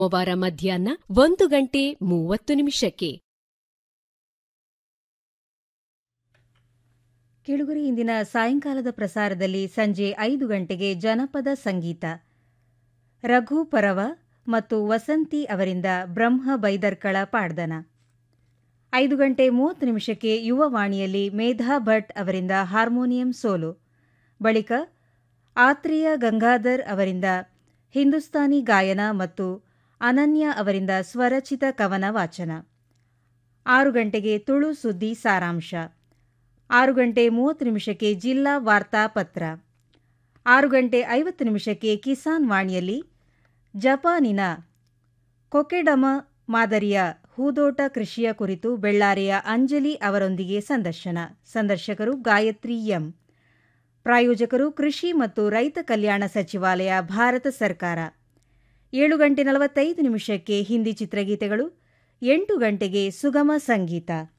ಸೋಮವಾರ ಮಧ್ಯಾಹ್ನ ಒಂದು ಗಂಟೆ ಮೂವತ್ತು ನಿಮಿಷಕ್ಕೆ ಕೇಳುಗರಿ ಇಂದಿನ ಸಾಯಂಕಾಲದ ಪ್ರಸಾರದಲ್ಲಿ ಸಂಜೆ ಐದು ಗಂಟೆಗೆ ಜನಪದ ಸಂಗೀತ ರಘು ಪರವ ಮತ್ತು ವಸಂತಿ ಅವರಿಂದ ಬ್ರಹ್ಮ ಬೈದರ್ಕಳ ಪಾಡ್ದನ ಐದು ಗಂಟೆ ಮೂವತ್ತು ನಿಮಿಷಕ್ಕೆ ಯುವವಾಣಿಯಲ್ಲಿ ಮೇಧಾ ಭಟ್ ಅವರಿಂದ ಹಾರ್ಮೋನಿಯಂ ಸೋಲು ಬಳಿಕ ಆತ್ರೇಯ ಗಂಗಾಧರ್ ಅವರಿಂದ ಹಿಂದೂಸ್ತಾನಿ ಗಾಯನ ಮತ್ತು ಅನನ್ಯ ಅವರಿಂದ ಸ್ವರಚಿತ ಕವನ ವಾಚನ ಆರು ಗಂಟೆಗೆ ತುಳು ಸುದ್ದಿ ಸಾರಾಂಶ ಆರು ಗಂಟೆ ಮೂವತ್ತು ನಿಮಿಷಕ್ಕೆ ಜಿಲ್ಲಾ ವಾರ್ತಾ ಪತ್ರ ಆರು ಗಂಟೆ ಐವತ್ತು ನಿಮಿಷಕ್ಕೆ ಕಿಸಾನ್ ವಾಣಿಯಲ್ಲಿ ಜಪಾನಿನ ಕೊಕೆಡಮ ಮಾದರಿಯ ಹೂದೋಟ ಕೃಷಿಯ ಕುರಿತು ಬೆಳ್ಳಾರಿಯ ಅಂಜಲಿ ಅವರೊಂದಿಗೆ ಸಂದರ್ಶನ ಸಂದರ್ಶಕರು ಗಾಯತ್ರಿ ಎಂ ಪ್ರಾಯೋಜಕರು ಕೃಷಿ ಮತ್ತು ರೈತ ಕಲ್ಯಾಣ ಸಚಿವಾಲಯ ಭಾರತ ಸರ್ಕಾರ ಏಳು ಗಂಟೆ ನಲವತ್ತೈದು ನಿಮಿಷಕ್ಕೆ ಹಿಂದಿ ಚಿತ್ರಗೀತೆಗಳು ಎಂಟು ಗಂಟೆಗೆ ಸುಗಮ ಸಂಗೀತ